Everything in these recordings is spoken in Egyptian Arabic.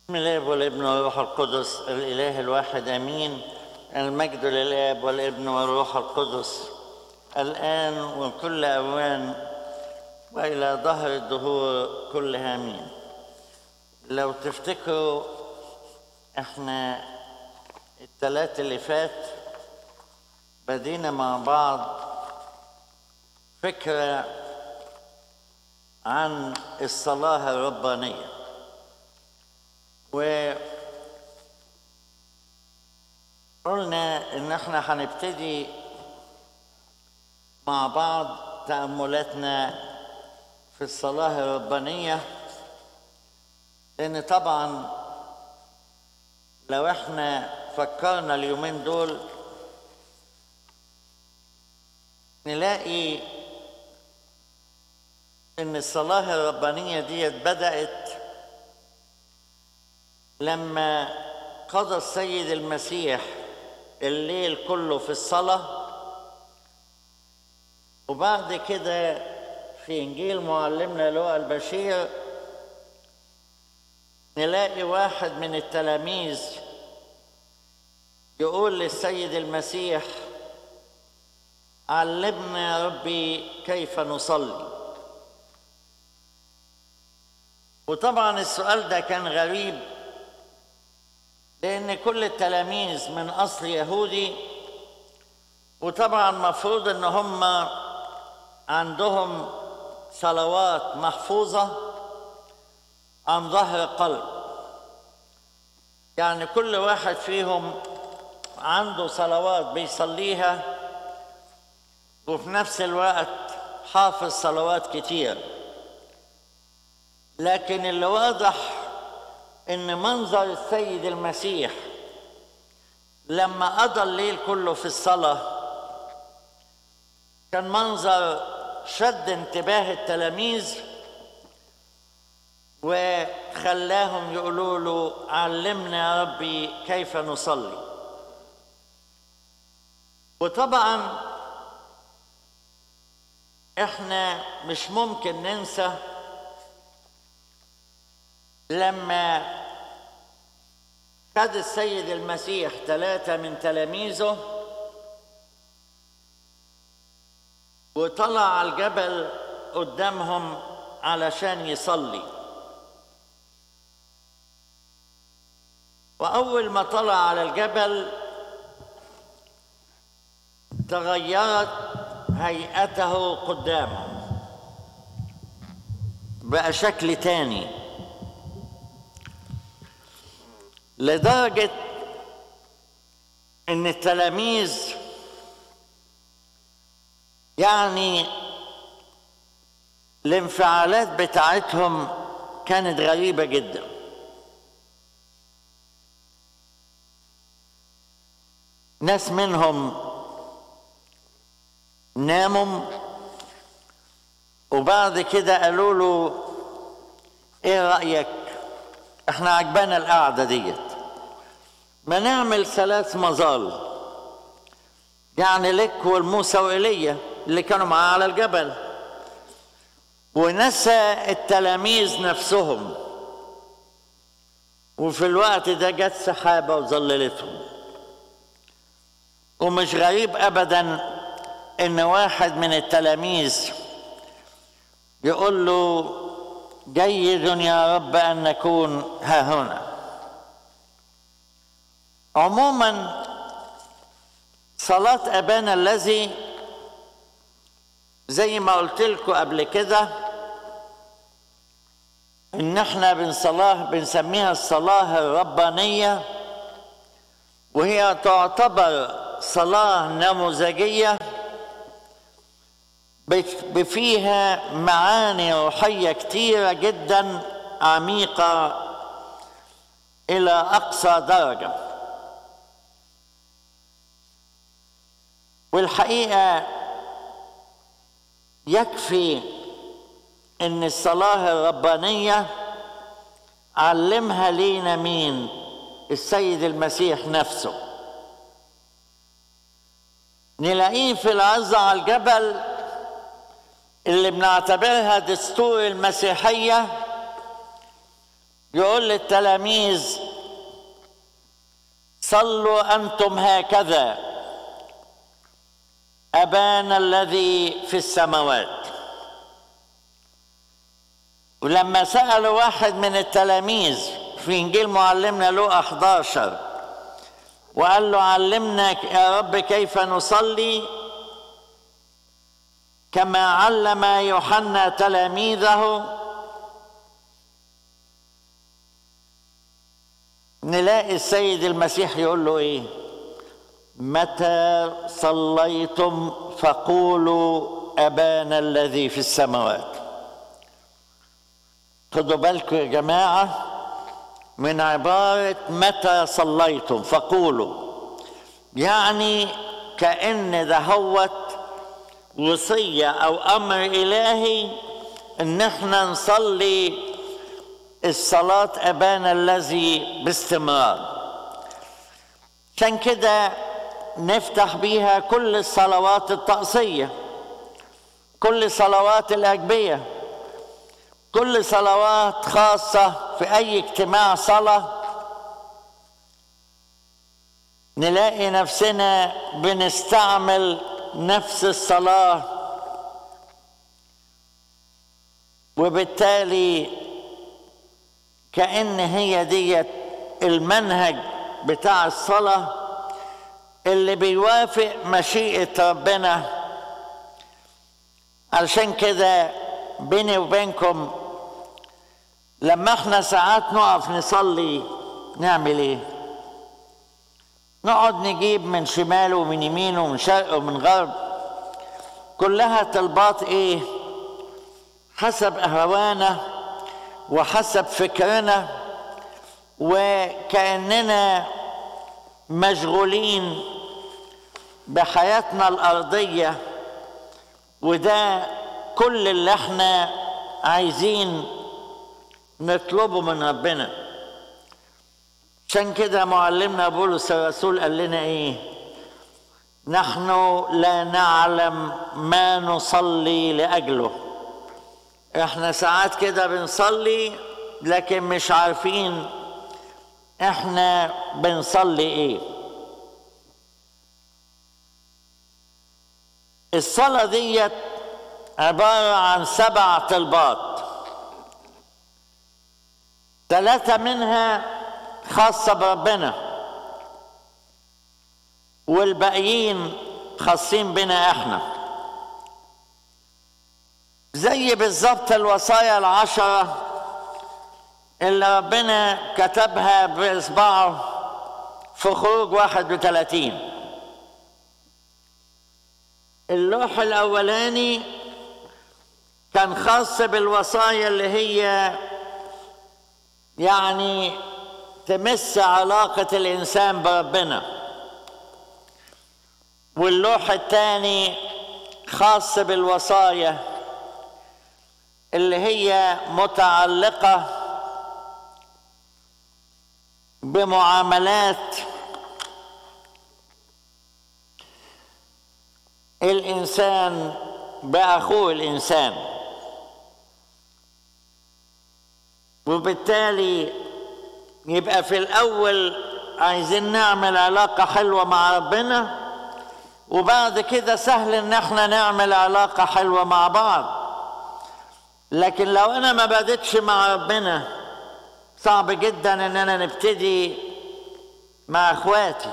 بسم الاب والابن والروح القدس الاله الواحد امين المجد للاب والابن والروح القدس الان وكل اوان والى ظهر الدهور كلها امين لو تفتكروا احنا الثلاث اللي فات بدينا مع بعض فكره عن الصلاه الربانيه وقلنا ان احنا هنبتدي مع بعض تأملاتنا في الصلاة الربانية لأن طبعا لو احنا فكرنا اليومين دول نلاقي ان الصلاة الربانية دي بدأت لما قضى السيد المسيح الليل كله في الصلاة وبعد كده في إنجيل معلمنا لوقا البشير نلاقي واحد من التلاميذ يقول للسيد المسيح علمنا يا ربي كيف نصلي وطبعا السؤال ده كان غريب لأن كل التلاميذ من أصل يهودي وطبعا مفروض إن هم عندهم صلوات محفوظة عن ظهر قلب يعني كل واحد فيهم عنده صلوات بيصليها وفي نفس الوقت حافظ صلوات كتير لكن اللي واضح ان منظر السيد المسيح لما قضى الليل كله في الصلاه كان منظر شد انتباه التلاميذ وخلاهم يقولوا له علمنا يا ربي كيف نصلي وطبعا احنا مش ممكن ننسى لما خد السيد المسيح ثلاثة من تلاميذه وطلع على الجبل قدامهم علشان يصلي وأول ما طلع على الجبل تغيرت هيئته قدامهم بقى شكل تاني لدرجة إن التلاميذ يعني الانفعالات بتاعتهم كانت غريبة جدا ناس منهم ناموا وبعد كده قالوا له ايه رأيك احنا عجبانا القعدة ديت ما نعمل ثلاث مظال يعني لك والموسى وإيليا اللي كانوا معاه على الجبل ونسى التلاميذ نفسهم وفي الوقت ده جت سحابة وظللتهم ومش غريب أبدا إن واحد من التلاميذ يقول له جيد يا رب أن نكون ها هنا عموما صلاة أبانا الذي زي ما قلت لكم قبل كده ان احنا بنصلاه بنسميها الصلاه الربانيه وهي تعتبر صلاه نموذجيه بفيها معاني روحيه كتيره جدا عميقه الى اقصى درجه والحقيقه يكفي ان الصلاه الربانيه علمها لينا مين السيد المسيح نفسه نلاقيه في العزة على الجبل اللي بنعتبرها دستور المسيحية يقول للتلاميذ صلوا انتم هكذا ابانا الذي في السماوات ولما سالوا واحد من التلاميذ في انجيل معلمنا لوقا 11 وقال له علمنا يا رب كيف نصلي كما علم يوحنا تلاميذه نلاقي السيد المسيح يقول له ايه متى صليتم فقولوا ابانا الذي في السماوات خدوا بالكم يا جماعه من عباره متى صليتم فقولوا يعني كان دهوت وصيه او امر الهي ان احنا نصلي الصلاة أبانا الذي باستمرار عشان كده نفتح بيها كل الصلوات الطقسية كل صلوات الأجبية كل صلوات خاصة في أي اجتماع صلاة نلاقي نفسنا بنستعمل نفس الصلاة وبالتالي كأن هي ديت المنهج بتاع الصلاة اللي بيوافق مشيئة ربنا علشان كده بيني وبينكم لما احنا ساعات نقف نصلي نعمل ايه نقعد نجيب من شماله ومن يمينه ومن شرق ومن غرب كلها طلبات ايه حسب اهوانا وحسب فكرنا وكاننا مشغولين بحياتنا الارضيه وده كل اللي احنا عايزين نطلبه من ربنا عشان كده معلمنا بولس الرسول قال لنا ايه نحن لا نعلم ما نصلي لاجله احنا ساعات كده بنصلي لكن مش عارفين احنا بنصلي ايه الصلاة ديت عبارة عن سبع طلبات ثلاثة منها خاصة بربنا والباقيين خاصين بنا احنا زي بالظبط الوصايا العشرة اللي ربنا كتبها بإصبعه في خروج 31 اللوح الأولاني كان خاص بالوصايا اللي هي يعني تمس علاقة الإنسان بربنا واللوح الثاني خاص بالوصايا اللي هي متعلقة بمعاملات الإنسان بأخوه الإنسان وبالتالي يبقى في الأول عايزين نعمل علاقة حلوة مع ربنا وبعد كده سهل إن احنا نعمل علاقة حلوة مع بعض لكن لو أنا ما بدتش مع ربنا صعب جدا إن أنا نبتدي مع إخواتي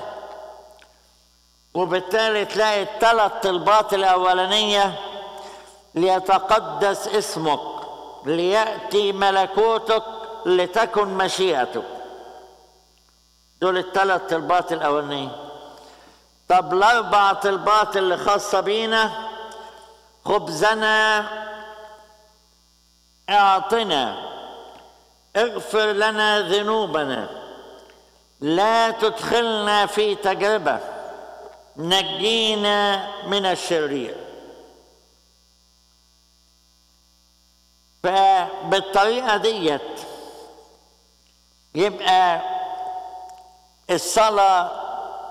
وبالتالي تلاقي الثلاث طلبات الأولانية ليتقدس اسمك ليأتي ملكوتك لتكن مشيئتك دول الثلاث طلبات الأولانية طب الأربع طلبات اللي خاصة بينا خبزنا اعطنا اغفر لنا ذنوبنا لا تدخلنا في تجربه نجينا من الشرير فبالطريقة ديت يبقى الصلاة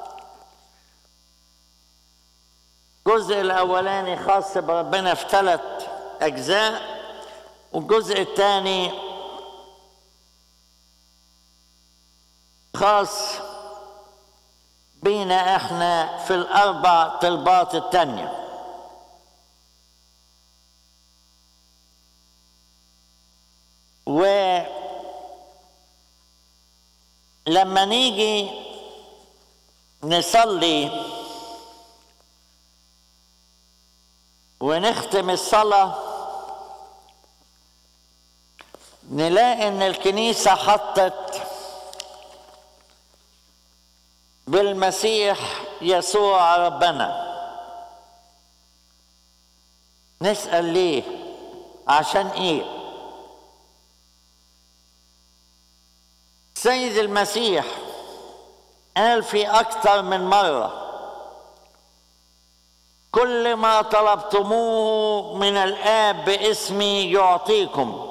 الجزء الأولاني خاص بربنا في ثلاث أجزاء والجزء الثاني خاص بينا احنا في الاربع طلبات التانيه ولما نيجي نصلي ونختم الصلاة نلاقي ان الكنيسة حطت بالمسيح يسوع ربنا نسأل ليه عشان ايه سيد المسيح قال في أكثر من مرة كل ما طلبتموه من الآب باسمي يعطيكم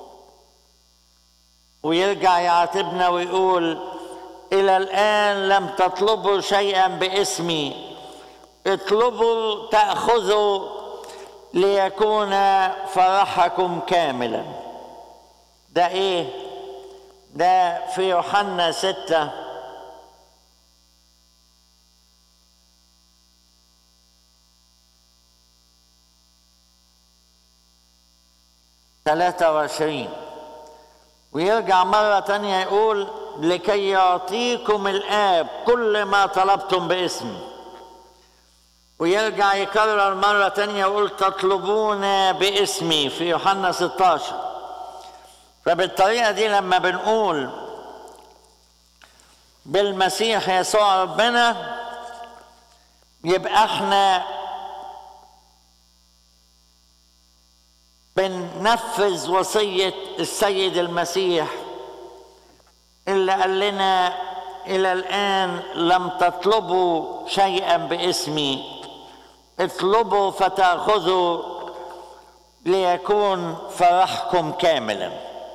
ويرجع يعاتبنا ويقول إلى الآن لم تطلبوا شيئا باسمي اطلبوا تأخذوا ليكون فرحكم كاملا ده ايه ده في يوحنا سته ثلاثة وعشرين ويرجع مرة تانية يقول لكي يعطيكم الآب كل ما طلبتم باسمي ويرجع يكرر مرة تانية يقول تطلبون باسمي في يوحنا 16 فبالطريقة دي لما بنقول بالمسيح يسوع ربنا يبقى احنا بننفذ وصية السيد المسيح اللي قال لنا إلى الآن لم تطلبوا شيئا باسمي اطلبوا فتأخذوا ليكون فرحكم كاملا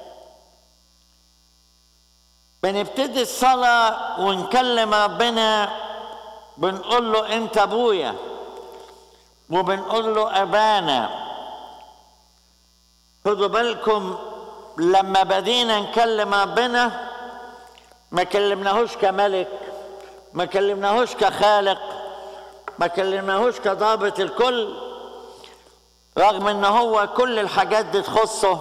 بنبتدي الصلاة ونكلم ربنا بنقول له انت ابويا وبنقول له ابانا خدوا بالكم لما بدينا نكلم ربنا ما كلمناهوش كملك ما كلمناهوش كخالق ما كلمناهوش كضابط الكل رغم ان هو كل الحاجات دي تخصه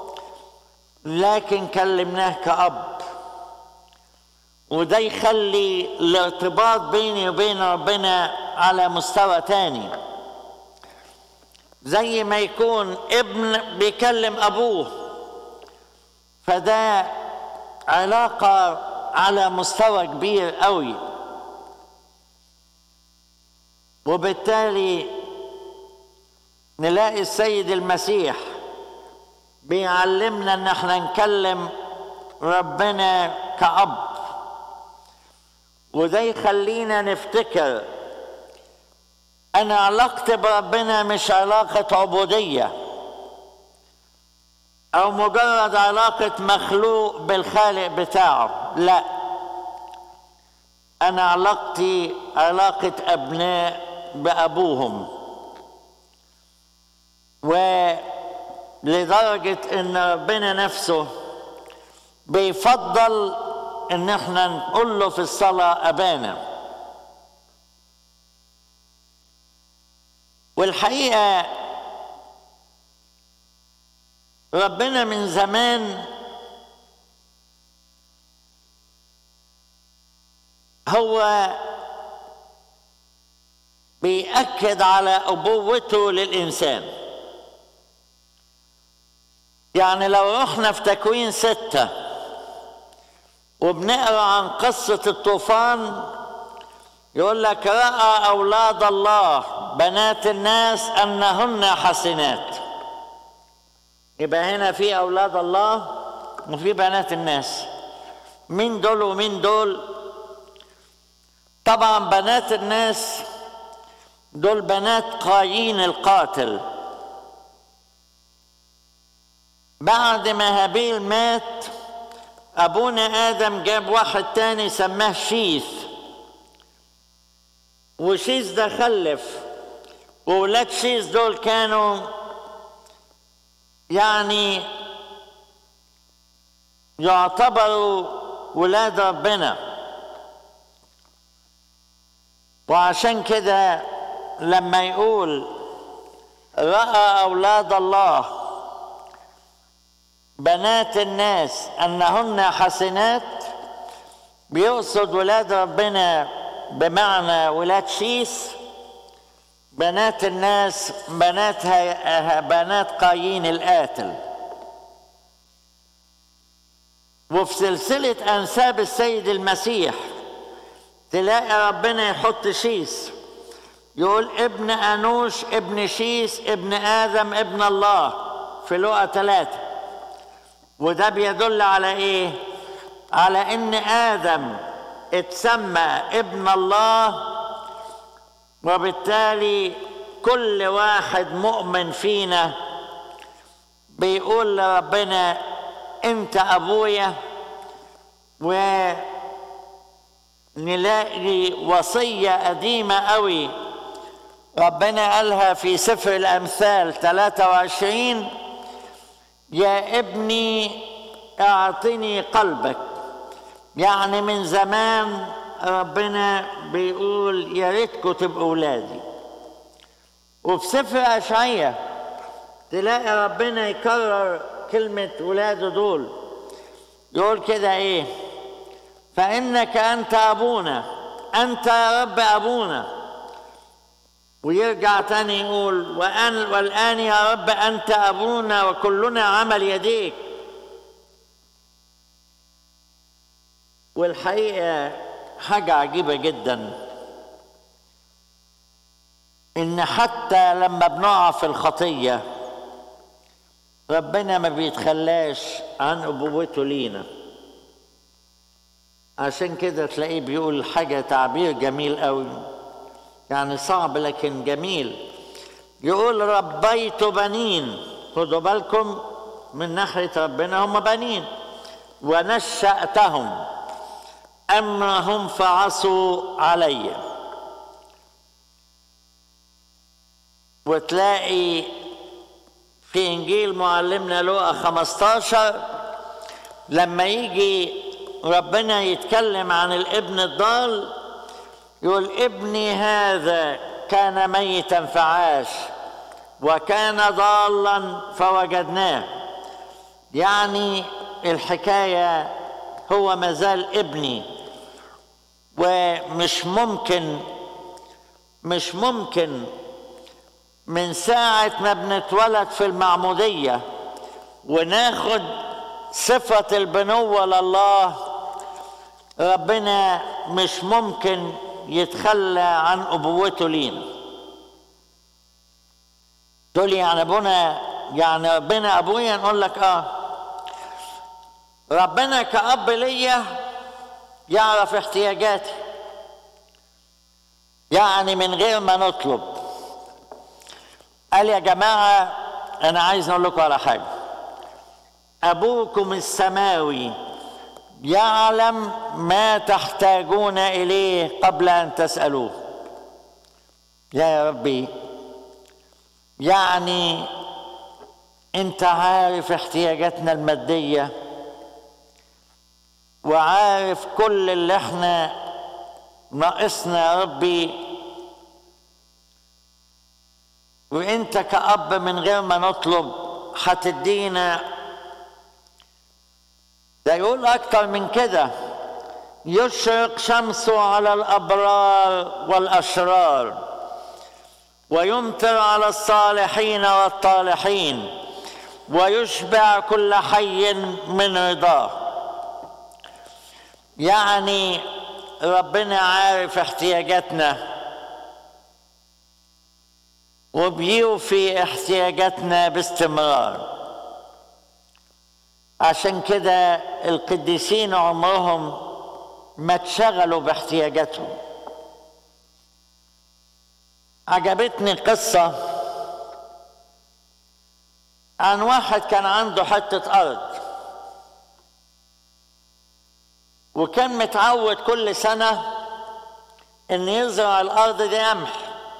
لكن كلمناه كأب وده يخلي الارتباط بيني وبين ربنا على مستوى تاني زي ما يكون ابن بيكلم ابوه فده علاقة على مستوى كبير قوي وبالتالي نلاقي السيد المسيح بيعلمنا ان احنا نكلم ربنا كأب وده يخلينا نفتكر أنا علاقتي بربنا مش علاقة عبودية أو مجرد علاقة مخلوق بالخالق بتاعه لا أنا علاقتي علاقة أبناء بأبوهم ولدرجة إن ربنا نفسه بيفضل إن احنا نقول له في الصلاة أبانا والحقيقة ربنا من زمان هو بيأكد على أبوته للإنسان يعني لو رحنا في تكوين ستة وبنقرا عن قصة الطوفان يقول لك رأى أولاد الله بنات الناس أنهن حسنات يبقى هنا في أولاد الله وفي بنات الناس مين دول ومين دول طبعا بنات الناس دول بنات قايين القاتل بعد ما هابيل مات أبونا آدم جاب واحد تاني سماه شيث وشيث ده خلف وولاد شيث دول كانوا يعني يعتبروا ولاد ربنا وعشان كده لما يقول راى اولاد الله بنات الناس انهن حسنات بيقصد ولاد ربنا بمعنى ولاد شيس بنات الناس بنات بنات قايين القاتل وفي سلسلة أنساب السيد المسيح تلاقي ربنا يحط شيس يقول ابن أنوش ابن شيس ابن آدم ابن الله في لقى ثلاثة وده بيدل على إيه؟ على إن آدم اتسمى ابن الله وبالتالي كل واحد مؤمن فينا بيقول لربنا انت ابويا ونلاقي وصية قديمة قوي ربنا قالها في سفر الأمثال 23 يا ابني اعطني قلبك يعني من زمان ربنا بيقول يا ريتكم تبقوا اولادي وفي سفر اشعياء تلاقي ربنا يكرر كلمة ولاده دول يقول كده ايه فإنك أنت أبونا أنت يا رب أبونا ويرجع تاني يقول وأن والآن يا رب أنت أبونا وكلنا عمل يديك والحقيقة حاجة عجيبة جدا إن حتى لما بنقع في الخطية ربنا ما بيتخلاش عن أبوته لينا عشان كده تلاقيه بيقول حاجة تعبير جميل قوي يعني صعب لكن جميل يقول ربيت بنين خدوا بالكم من ناحية ربنا هم بنين ونشأتهم أما هم فعصوا علي وتلاقي في إنجيل معلمنا لوقا 15 لما يجي ربنا يتكلم عن الابن الضال يقول ابني هذا كان ميتا فعاش وكان ضالا فوجدناه يعني الحكايه هو مازال ابني ومش ممكن مش ممكن من ساعة ما بنتولد في المعمودية وناخد صفة البنوة لله ربنا مش ممكن يتخلى عن أبوته لينا تقول يعني ابونا يعني ربنا ابويا نقول لك اه ربنا كأب ليا يعرف احتياجاتي يعني من غير ما نطلب قال يا جماعة أنا عايز أقول لكم على حاجة أبوكم السماوي يعلم ما تحتاجون إليه قبل أن تسألوه يا ربي يعني أنت عارف احتياجاتنا المادية وعارف كل اللي احنا ناقصنا يا ربي وانت كأب من غير ما نطلب هتدينا ده يقول اكتر من كده يشرق شمسه على الابرار والاشرار ويمطر على الصالحين والطالحين ويشبع كل حي من رضاه يعني ربنا عارف احتياجاتنا وبيوفي احتياجاتنا باستمرار عشان كده القديسين عمرهم ما اتشغلوا باحتياجاتهم عجبتني قصة عن واحد كان عنده حتة أرض وكان متعود كل سنة إن يزرع الأرض دي قمح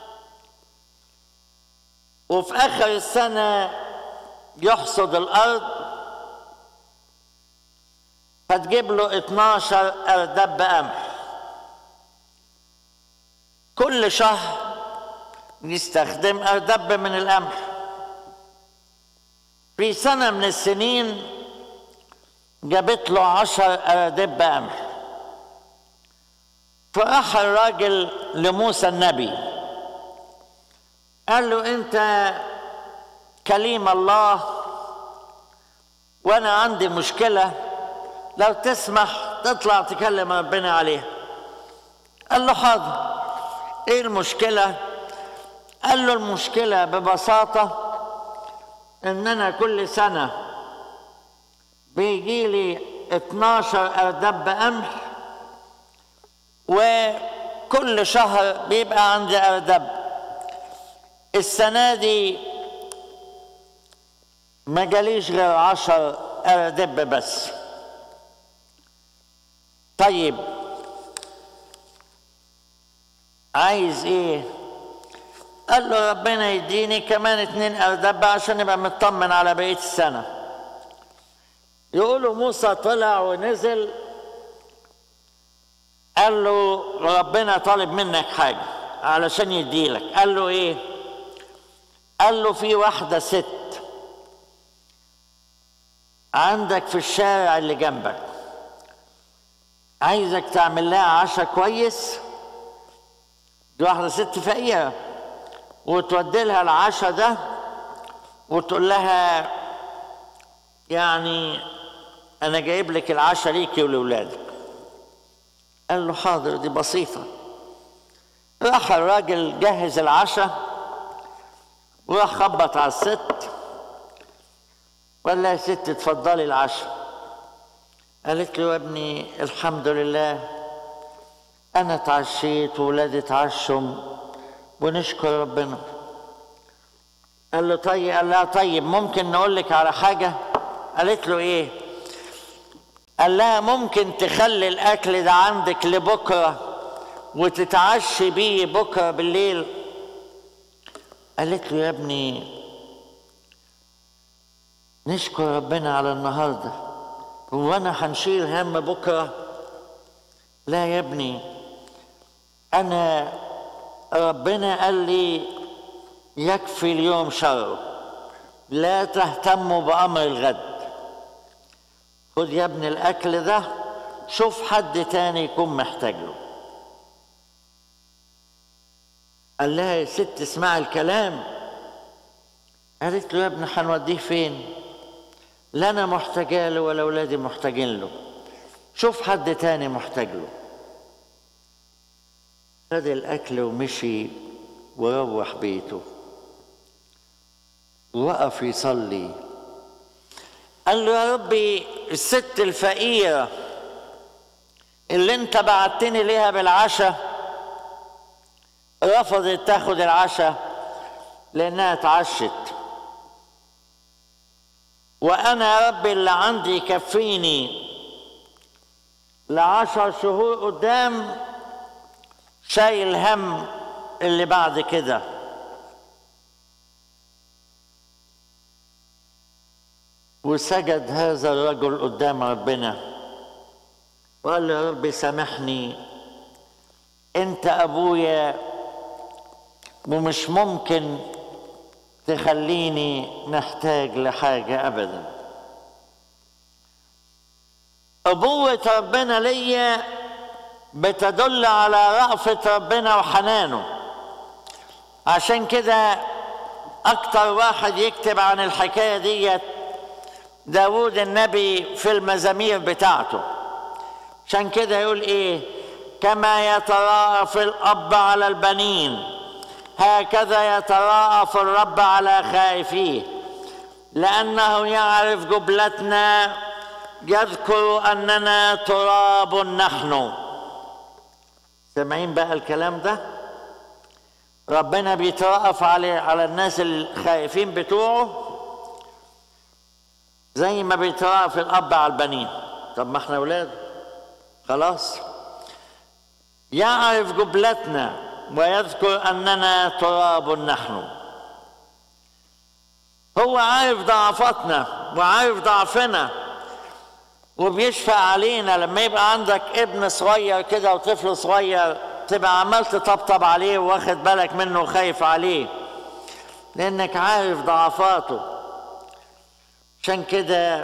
وفي آخر السنة يحصد الأرض فتجيب له 12 أردب قمح كل شهر يستخدم أردب من القمح في سنة من السنين جابت له عشر أردب قمح فراح الراجل لموسى النبي قال له انت كليم الله وانا عندي مشكله لو تسمح تطلع تكلم ربنا عليها قال له حاضر ايه المشكله قال له المشكله ببساطه ان انا كل سنه بيجي لي 12 اردب قمح وكل شهر بيبقى عندي أردب السنة دي ما جاليش غير عشر أردب بس طيب عايز ايه قال له ربنا يديني كمان اتنين أردب عشان يبقى مطمن على بقية السنة يقولوا موسى طلع ونزل قال له ربنا طالب منك حاجة علشان يديلك قال له ايه قال له في واحدة ست عندك في الشارع اللي جنبك عايزك تعمل لها عشاء كويس دي واحدة ست فقيرة وتودي لها العشاء ده وتقول لها يعني أنا جايب لك العشاء ليكي ولولادك قال له حاضر دي بسيطة راح الراجل جهز العشاء وراح خبط على الست وقال لها يا ست اتفضلي العشاء قالت له يا ابني الحمد لله انا اتعشيت وولادي اتعشوا ونشكر ربنا قال له طيب قال لها طيب ممكن نقول لك على حاجه قالت له ايه قال لها ممكن تخلي الاكل ده عندك لبكره وتتعشي بيه بكره بالليل قالت له يا ابني نشكر ربنا على النهارده هو انا هنشيل هم بكره لا يا ابني انا ربنا قال لي يكفي اليوم شره لا تهتموا بامر الغد خد يا ابني الاكل ده شوف حد تاني يكون محتاج له قال لها يا ست اسمعي الكلام قالت له يا ابني هنوديه فين لا انا محتاجه له ولا اولادي محتاجين له شوف حد تاني محتاج له خد الاكل ومشي وروح بيته وقف يصلي قال له يا ربي الست الفقيره اللي انت بعتني ليها بالعشاء رفضت تاخد العشاء لانها اتعشت وانا يا ربي اللي عندي يكفيني لعشر شهور قدام شايل هم اللي بعد كده وسجد هذا الرجل قدام ربنا وقال له يا رب سامحني انت ابويا ومش ممكن تخليني محتاج لحاجه ابدا ابوه ربنا ليا بتدل على رأفة ربنا وحنانه عشان كده أكتر واحد يكتب عن الحكاية ديت داود النبي في المزامير بتاعته عشان كده يقول ايه كما يتراءف الأب على البنين هكذا يتراءف الرب على خائفيه لأنه يعرف جبلتنا يذكر أننا تراب نحن سامعين بقى الكلام ده ربنا بيترأف على على الناس الخائفين بتوعه زي ما بيترأف الأب على البنين طب ما احنا أولاد خلاص يعرف جبلتنا ويذكر أننا تراب نحن هو عارف ضعفاتنا وعارف ضعفنا وبيشفق علينا لما يبقى عندك ابن صغير كده وطفل صغير تبقى عمال تطبطب عليه واخد بالك منه وخايف عليه لانك عارف ضعفاته عشان كده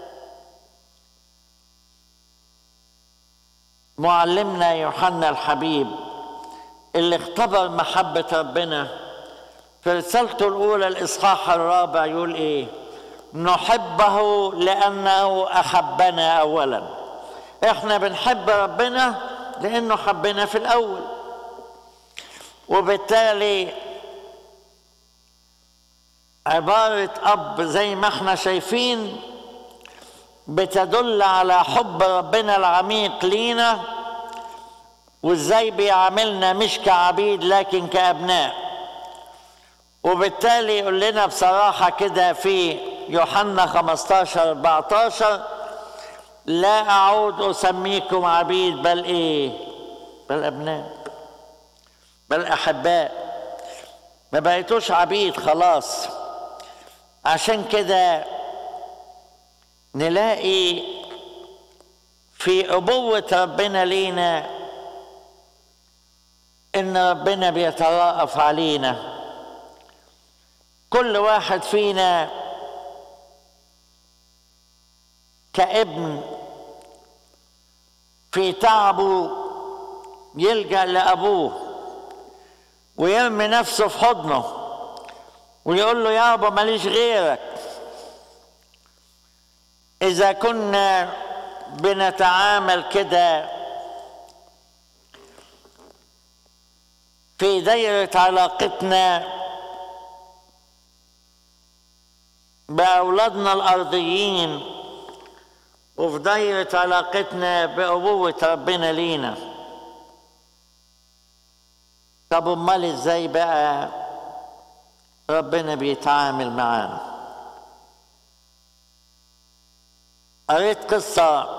معلمنا يوحنا الحبيب اللي اختبر محبة ربنا في رسالته الأولى الإصحاح الرابع يقول إيه؟ نحبه لأنه أحبنا أولا إحنا بنحب ربنا لأنه حبنا في الأول وبالتالي عبارة أب زي ما احنا شايفين بتدل على حب ربنا العميق لينا وازاي بيعاملنا مش كعبيد لكن كأبناء وبالتالي يقول لنا بصراحة كده في يوحنا 15 14 لا أعود أسميكم عبيد بل إيه؟ بل أبناء بل أحباء ما بقيتوش عبيد خلاص عشان كده نلاقي في أبوة ربنا لينا إن ربنا بيتراءف علينا كل واحد فينا كابن في تعبه يلجأ لأبوه ويرمي نفسه في حضنه ويقول له يابا ماليش غيرك إذا كنا بنتعامل كده في دايرة علاقتنا بأولادنا الأرضيين وفي دايرة علاقتنا بأبوة ربنا لينا طب أمال إزاي بقى ربنا بيتعامل معانا قريت قصة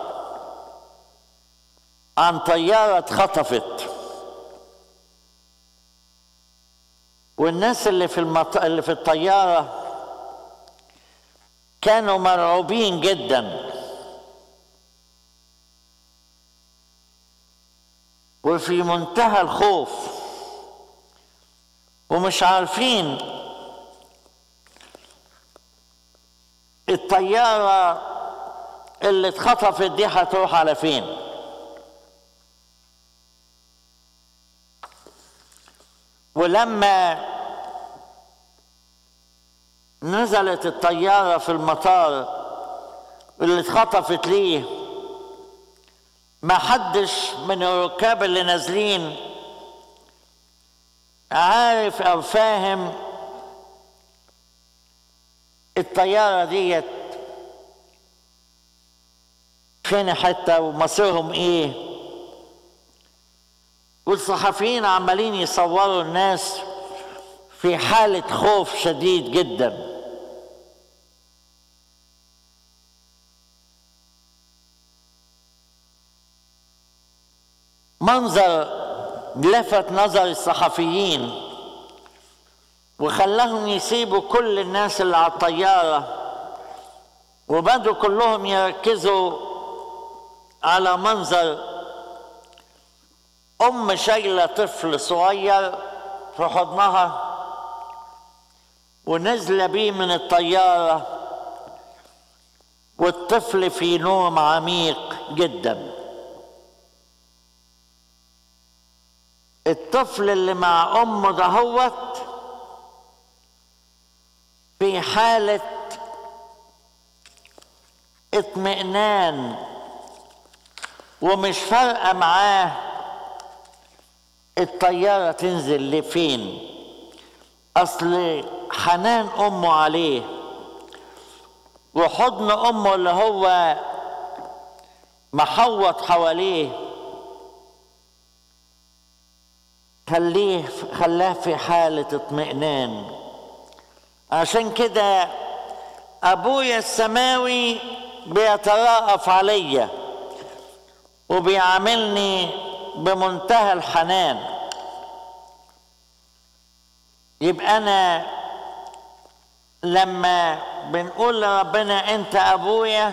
عن طيارة اتخطفت والناس اللي في المط... اللي في الطيارة كانوا مرعوبين جدا وفي منتهى الخوف ومش عارفين الطيارة اللي اتخطفت دي هتروح على فين ولما نزلت الطيارة في المطار اللي اتخطفت ليه ما حدش من الركاب اللي نازلين عارف او فاهم الطيارة ديت فين حتى ومصيرهم ايه والصحفيين عمالين يصوروا الناس في حالة خوف شديد جدا منظر لفت نظر الصحفيين وخلاهم يسيبوا كل الناس اللي على الطيارة وبدوا كلهم يركزوا على منظر أم شايلة طفل صغير في حضنها ونزل بيه من الطيارة والطفل في نوم عميق جدا الطفل اللي مع أمه دهوت في حالة اطمئنان ومش فارقة معاه الطيارة تنزل لفين أصل حنان أمه عليه وحضن أمه اللي هو محوط حواليه خليه خلاه في حالة اطمئنان عشان كده أبويا السماوي بيتراءف عليا وبيعاملني بمنتهى الحنان يبقى أنا لما بنقول لربنا أنت أبويا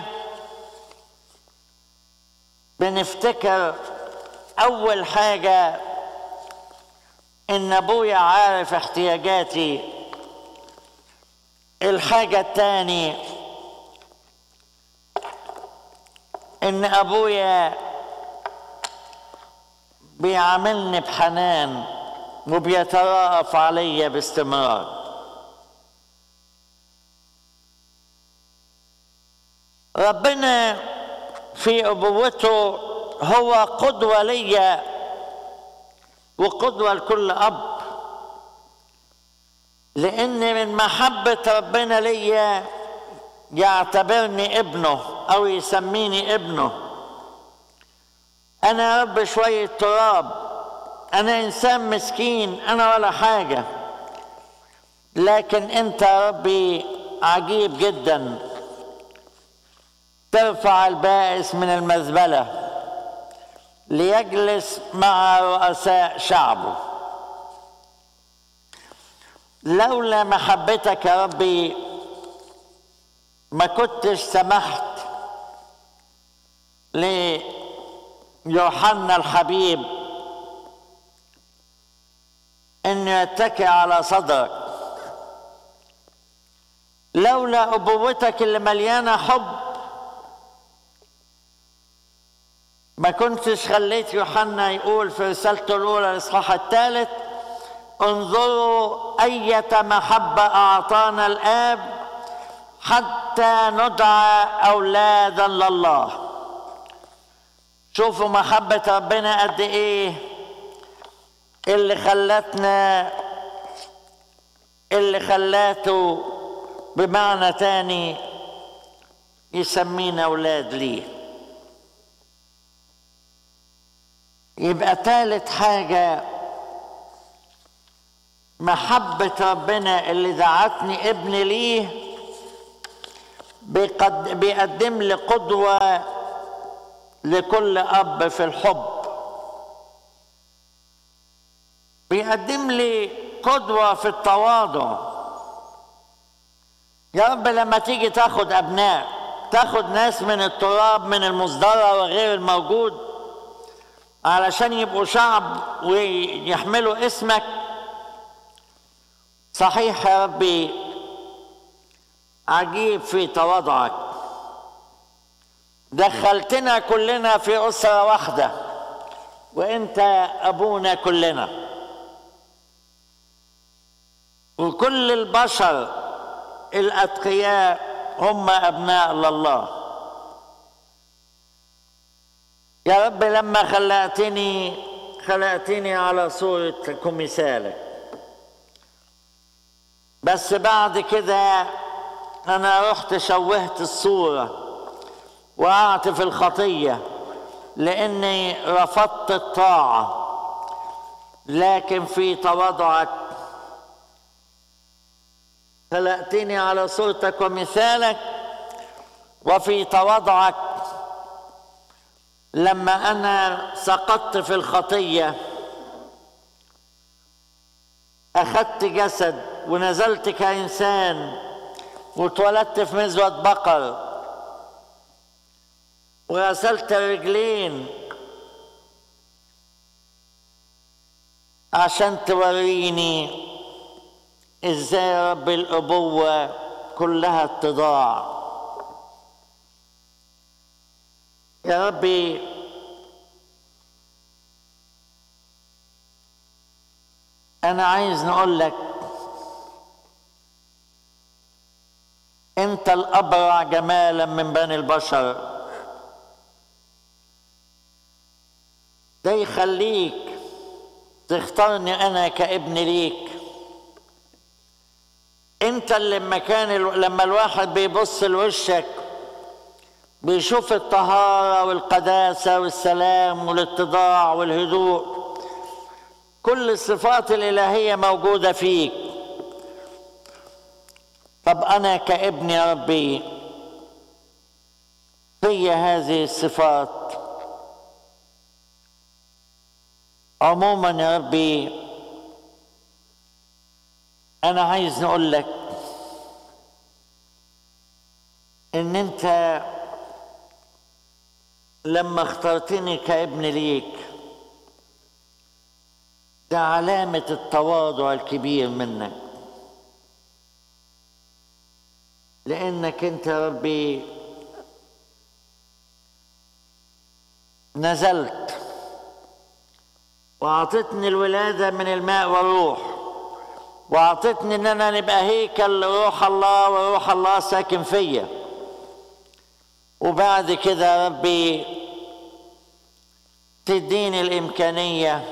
بنفتكر أول حاجة ان ابويا عارف احتياجاتي الحاجة التاني ان ابويا بيعاملني بحنان وبيترأف علي باستمرار ربنا في ابوته هو قدوه ليا وقدوه لكل اب لان من محبه ربنا ليا يعتبرني ابنه او يسميني ابنه انا رب شويه تراب انا انسان مسكين انا ولا حاجه لكن انت ربي عجيب جدا ترفع البائس من المزبله ليجلس مع رؤساء شعبه لولا محبتك يا ربي ما كنتش سمحت ليوحنا الحبيب انه يتكئ على صدرك لولا ابوتك اللي مليانه حب ما كنتش خليت يوحنا يقول في رسالته الاولى الاصحاح الثالث انظروا اية محبة اعطانا الاب حتى ندعى اولادا لله شوفوا محبة ربنا قد ايه اللي خلتنا اللي خلاته بمعنى تاني يسمينا اولاد ليه يبقى ثالث حاجة محبة ربنا اللي دعتني ابني ليه بيقد بيقدم لي قدوة لكل أب في الحب بيقدم لي قدوة في التواضع يا رب لما تيجي تاخد أبناء تاخد ناس من التراب من المصدرة وغير الموجود علشان يبقوا شعب ويحملوا اسمك صحيح يا ربي عجيب في تواضعك دخلتنا كلنا في أسرة واحدة وانت ابونا كلنا وكل البشر الاتقياء هم ابناء لله يا رب لما خلقتني خلقتني على صورة كمثالك بس بعد كده انا رحت شوهت الصورة وقعت في الخطية لاني رفضت الطاعة لكن في تواضعك خلقتني على صورتك ومثالك وفي تواضعك لما انا سقطت في الخطيه اخذت جسد ونزلت كانسان واتولدت في مزوه بقر وغسلت رجلين عشان توريني ازاي يا رب الابوه كلها اتضاع يا ربي انا عايز نقول لك انت الابرع جمالا من بني البشر ده يخليك تختارني انا كابن ليك انت اللي لما كان لما الواحد بيبص لوشك بيشوف الطهارة والقداسة والسلام والاتضاع والهدوء كل الصفات الإلهية موجودة فيك طب أنا كابن يا ربي في هذه الصفات عموما يا ربي أنا عايز نقول لك إن أنت لما اخترتني كابن ليك ده علامة التواضع الكبير منك لأنك أنت يا ربي نزلت وأعطتني الولادة من الماء والروح وأعطتني إن أنا نبقى هيكل لروح الله وروح الله ساكن فيا وبعد كده يا ربي تديني الإمكانية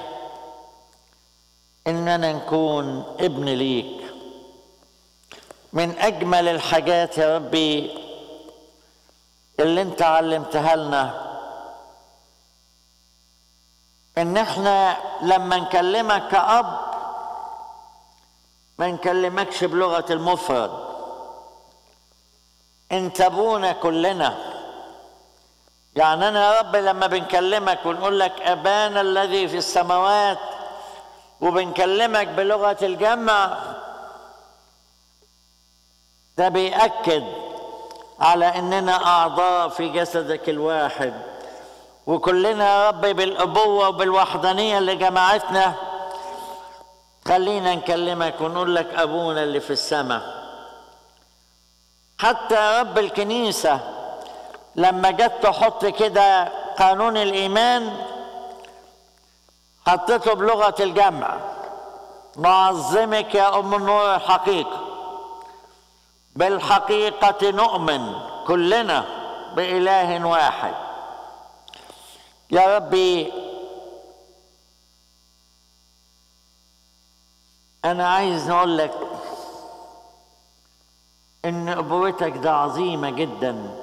إننا نكون ابن ليك من أجمل الحاجات يا ربي اللي أنت علمتها لنا إن إحنا لما نكلمك كأب ما نكلمكش بلغة المفرد أنت أبونا كلنا يعني أنا يا رب لما بنكلمك ونقول لك أبانا الذي في السماوات وبنكلمك بلغة الجمع ده بيأكد على إننا أعضاء في جسدك الواحد وكلنا يا رب بالأبوة وبالوحدانية اللي جمعتنا خلينا نكلمك ونقول لك أبونا اللي في السماء حتى يا رب الكنيسة لما جت تحط كده قانون الإيمان حطيته بلغة الجمع نعظمك يا أم النور الحقيقة بالحقيقة نؤمن كلنا بإله واحد يا ربي أنا عايز نقول لك إن أبوتك ده عظيمة جدا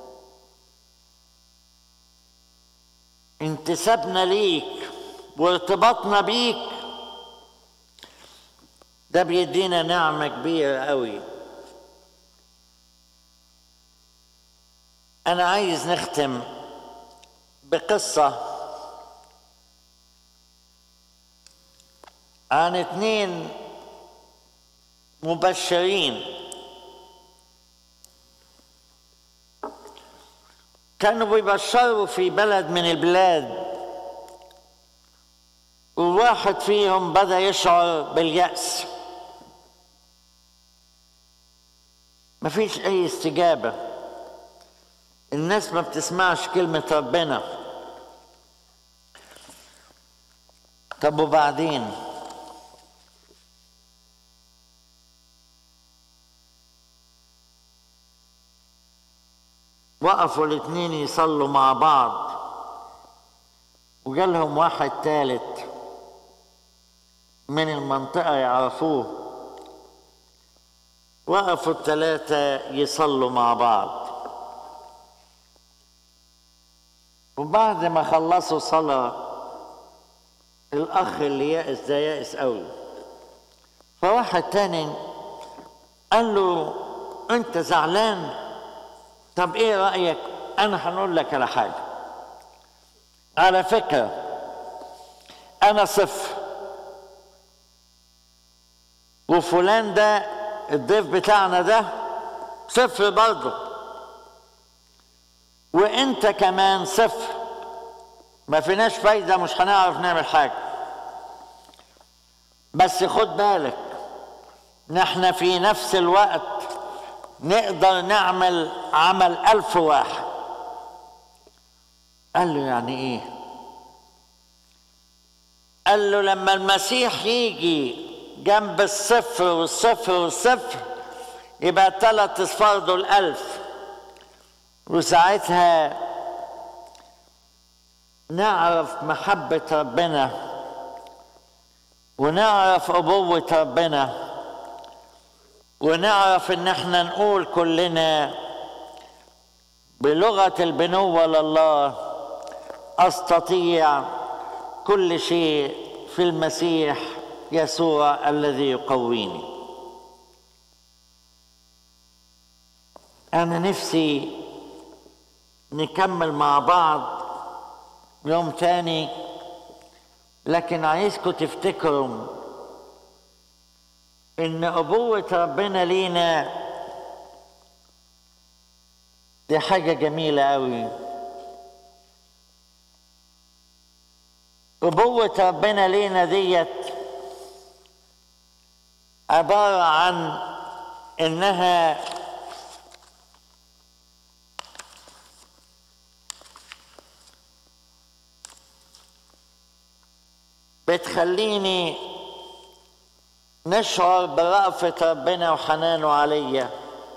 انتسابنا ليك وارتباطنا بيك ده بيدينا نعمة كبيرة قوي أنا عايز نختم بقصة عن اتنين مبشرين كانوا بيبشروا في بلد من البلاد وواحد فيهم بدا يشعر باليأس مفيش أي استجابة الناس ما بتسمعش كلمة ربنا طب وبعدين وقفوا الاتنين يصلوا مع بعض وجالهم واحد تالت من المنطقة يعرفوه وقفوا التلاتة يصلوا مع بعض وبعد ما خلصوا صلاة الأخ اللي يائس ده يائس قوي فواحد تاني قال له أنت زعلان طب إيه رأيك أنا هنقول لك على حاجة على فكرة أنا صفر وفلان ده الضيف بتاعنا ده صفر برضه وانت كمان صفر ما فيناش فايدة مش هنعرف نعمل حاجة بس خد بالك نحن في نفس الوقت نقدر نعمل عمل ألف واحد قال له يعني ايه قال له لما المسيح يجي جنب الصفر والصفر والصفر يبقى ثلاث اصفار دول ألف وساعتها نعرف محبة ربنا ونعرف أبوة ربنا ونعرف إن احنا نقول كلنا بلغة البنوة لله أستطيع كل شيء في المسيح يسوع الذي يقويني أنا نفسي نكمل مع بعض يوم تاني لكن عايزكم تفتكروا ان ابوة ربنا لينا دي حاجة جميلة قوي ابوة ربنا لينا ديت عبارة عن إنها بتخليني نشعر برأفة ربنا وحنانه عليا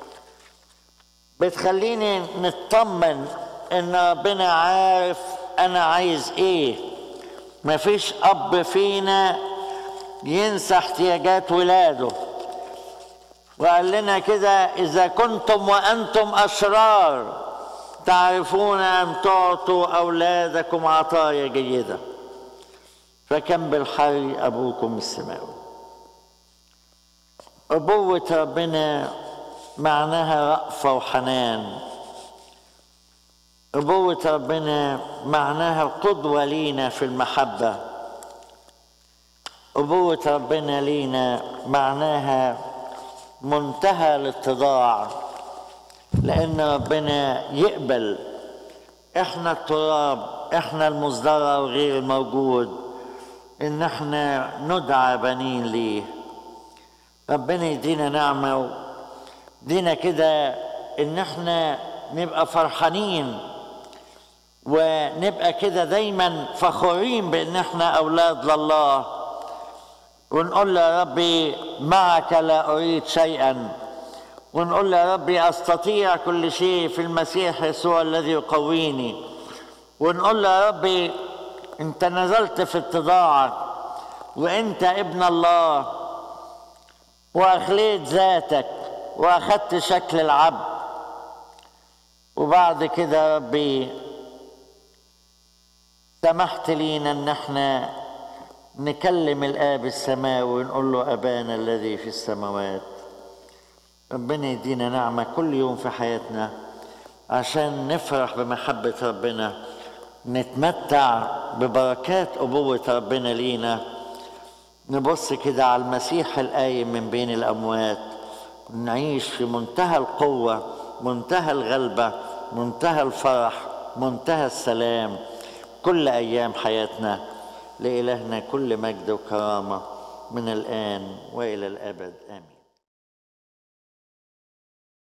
بتخليني نطمن ان ربنا عارف انا عايز ايه مفيش اب فينا ينسى احتياجات ولاده وقال لنا كده اذا كنتم وانتم اشرار تعرفون ان تعطوا اولادكم عطايا جيده فكم بالحري ابوكم السماوي ابوه ربنا معناها رأفة وحنان أبوة ربنا معناها القدوة لينا في المحبة أبوة ربنا لينا معناها منتهى الاتضاع لأن ربنا يقبل إحنا التراب إحنا المصدرة وغير الموجود إن إحنا ندعى بنين ليه ربنا يدينا نعمة دينا كده إن إحنا نبقى فرحانين ونبقى كده دايما فخورين بان احنا اولاد لله ونقول له يا ربي معك لا اريد شيئا ونقول له يا ربي استطيع كل شيء في المسيح يسوع الذي يقويني ونقول له يا ربي انت نزلت في اتضاعك وانت ابن الله واخليت ذاتك واخدت شكل العبد وبعد كده يا ربي سمحت لينا ان احنا نكلم الاب السماوي ونقول له ابانا الذي في السماوات ربنا يدينا نعمه كل يوم في حياتنا عشان نفرح بمحبه ربنا نتمتع ببركات ابوه ربنا لينا نبص كده على المسيح القايم من بين الاموات نعيش في منتهى القوه منتهى الغلبه منتهى الفرح منتهى السلام كل ايام حياتنا لالهنا كل مجد وكرامه من الان والى الابد امين